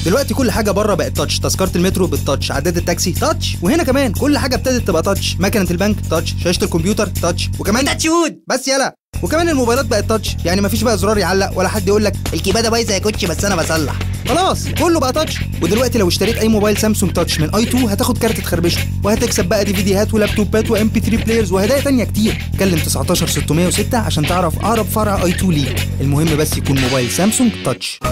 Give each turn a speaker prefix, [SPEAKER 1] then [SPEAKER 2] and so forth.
[SPEAKER 1] دلوقتي كل حاجه بره بقت تاتش تذكره المترو بالتاتش عداد التاكسي تاتش وهنا كمان كل حاجه ابتدت تبقى تاتش مكنه البنك تاتش شاشه الكمبيوتر تاتش وكمان
[SPEAKER 2] تاتشود
[SPEAKER 1] بس يلا وكمان الموبايلات بقت تاتش يعني مفيش بقى زرار يعلق ولا حد يقول لك الكيباده بايظه يا كوتش بس انا بصلح خلاص كله بقى تاتش ودلوقتي لو اشتريت اي موبايل سامسونج تاتش من اي 2 هتاخد كارت تخربشه وهتكسب بقى ديفيديهات ولابتوبات وام بي 3 بلايرز وهدايا تانية كتير كلم 19606 عشان تعرف اقرب فرع اي 2 ليك المهم بس يكون موبايل سامسونج تاتش